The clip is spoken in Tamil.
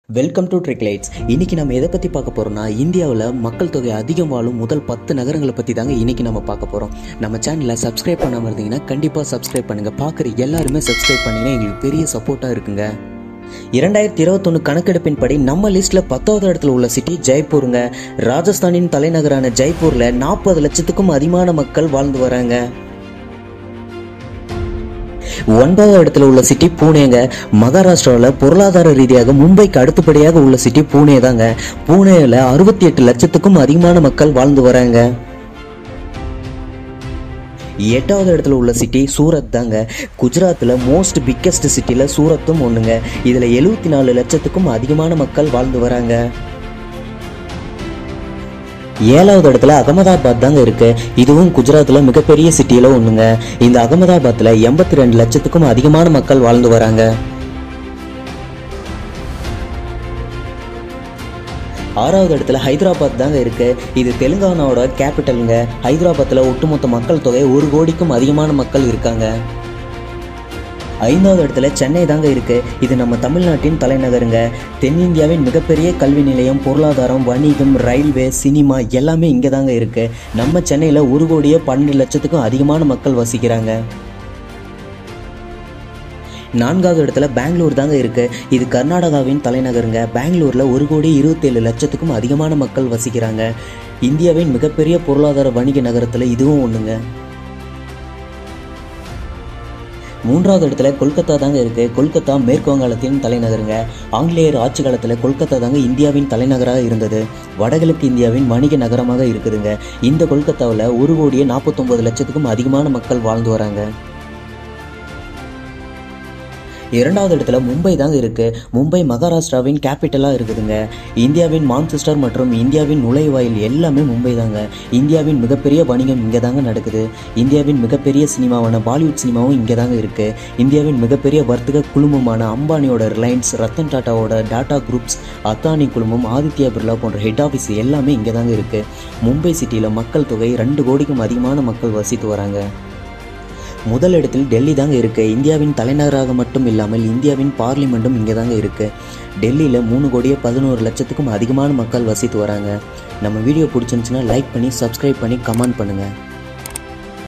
வெல்கம் டு ட்ரிக்லைட்ஸ் இன்னைக்கு நம்ம எதை பற்றி பார்க்க போகிறோம்னா இந்தியாவில் மக்கள் தொகை அதிகம் வாழும் முதல் பத்து நகரங்களை பற்றி தாங்க இன்னைக்கு நம்ம பார்க்க போகிறோம் நம்ம சேனலை சப்ஸ்கிரைப் பண்ணாமல் இருந்தீங்கன்னா கண்டிப்பாக சப்ஸ்கிரைப் பண்ணுங்கள் பார்க்குற எல்லாருமே சப்ஸ்கிரைப் பண்ணிங்கன்னா எங்களுக்கு பெரிய சப்போர்ட்டாக இருக்குங்க இரண்டாயிரத்தி இருபத்தொன்று கணக்கெடுப்பின்படி நம்ம லிஸ்ட்டில் பத்தாவது இடத்துல உள்ள சிட்டி ஜெய்ப்பூருங்க ராஜஸ்தானின் தலைநகரான ஜெய்ப்பூரில் நாற்பது லட்சத்துக்கும் அதிகமான மக்கள் வாழ்ந்து வராங்க ஒன்பதாவது இடத்துல உள்ள சிட்டி பூனேங்க மகாராஷ்டிராவில் பொருளாதார ரீதியாக மும்பைக்கு அடுத்தபடியாக உள்ள சிட்டி பூனே தாங்க பூனேல அறுபத்தி எட்டு லட்சத்துக்கும் அதிகமான மக்கள் வாழ்ந்து வராங்க எட்டாவது இடத்துல உள்ள சிட்டி சூரத் தாங்க குஜராத்தில் மோஸ்ட் பிக்கெஸ்ட் சிட்டியில் சூரத்தும் ஒன்றுங்க இதில் எழுபத்தி நாலு லட்சத்துக்கும் அதிகமான மக்கள் வாழ்ந்து வராங்க ஏழாவது இடத்துல அகமதாபாத் தாங்க இருக்கு இதுவும் குஜராத்தில் மிகப்பெரிய சிட்டியில் ஒன்றுங்க இந்த அகமதாபாத்தில் எண்பத்தி ரெண்டு லட்சத்துக்கும் அதிகமான மக்கள் வாழ்ந்து வராங்க ஆறாவது இடத்துல ஹைதராபாத் தாங்க இருக்கு இது தெலுங்கானாவோட கேபிட்டலுங்க ஹைதராபாத்தில் ஒட்டுமொத்த மக்கள் தொகை ஒரு கோடிக்கும் அதிகமான மக்கள் இருக்காங்க ஐந்தாவது இடத்துல சென்னை தாங்க இருக்கு இது நம்ம தமிழ்நாட்டின் தலைநகருங்க தென்னிந்தியாவின் மிகப்பெரிய கல்வி நிலையம் பொருளாதாரம் வணிகம் ரயில்வே சினிமா எல்லாமே இங்கே தாங்க இருக்கு நம்ம சென்னையில் ஒரு கோடியே பன்னெண்டு லட்சத்துக்கும் அதிகமான மக்கள் வசிக்கிறாங்க நான்காவது இடத்துல பெங்களூர் தாங்க இருக்கு இது கர்நாடகாவின் தலைநகருங்க பெங்களூரில் ஒரு கோடி இருபத்தேழு லட்சத்துக்கும் அதிகமான மக்கள் வசிக்கிறாங்க இந்தியாவின் மிகப்பெரிய பொருளாதார வணிக நகரத்தில் இதுவும் ஒன்றுங்க மூன்றாவது இடத்துல கொல்கத்தா தாங்க இருக்கு கொல்கத்தா மேற்கு வங்காளத்தின் தலைநகருங்க ஆங்கிலேயர் ஆட்சி காலத்தில் கொல்கத்தா தாங்க இந்தியாவின் தலைநகராக இருந்தது வடகிழக்கு இந்தியாவின் வணிக நகரமாக இருக்குதுங்க இந்த கொல்கத்தாவில் ஒரு கோடியே நாற்பத்தொம்பது லட்சத்துக்கும் அதிகமான மக்கள் வாழ்ந்து வராங்க இரண்டாவது இடத்துல மும்பை தாங்க இருக்கு மும்பை மகாராஷ்டிராவின் கேபிட்டலாக இருக்குதுங்க இந்தியாவின் மான்செஸ்டர் மற்றும் இந்தியாவின் நுழைவாயில் எல்லாமே மும்பை தாங்க இந்தியாவின் மிகப்பெரிய வணிகம் இங்கே தாங்க நடக்குது இந்தியாவின் மிகப்பெரிய சினிமாவான பாலிவுட் சினிமாவும் இங்கே தாங்க இருக்கு இந்தியாவின் மிகப்பெரிய வர்த்தக குழுமமான அம்பானியோட ரிலையன்ஸ் ரத்தன் டாட்டாவோட டாடா குரூப்ஸ் அத்தானி குழுமம் ஆதித்யா பிர்லா போன்ற ஹெட் ஆஃபீஸ் எல்லாமே இங்கே தாங்க இருக்கு மும்பை சிட்டியில் மக்கள் தொகை ரெண்டு கோடிக்கும் அதிகமான மக்கள் வசித்து வராங்க முதல் இடத்தில் டெல்லி தாங்க இருக்கு இந்தியாவின் தலைநகராக மட்டும் இல்லாமல் இந்தியாவின் பார்லிமெண்ட்டும் இங்கே தாங்க இருக்கு டெல்லியில் மூணு கோடியே பதினோரு லட்சத்துக்கும் அதிகமான மக்கள் வசித்து வராங்க நம்ம வீடியோ பிடிச்சிருந்துச்சுன்னா லைக் பண்ணி சப்ஸ்கிரைப் பண்ணி கமெண்ட் பண்ணுங்கள்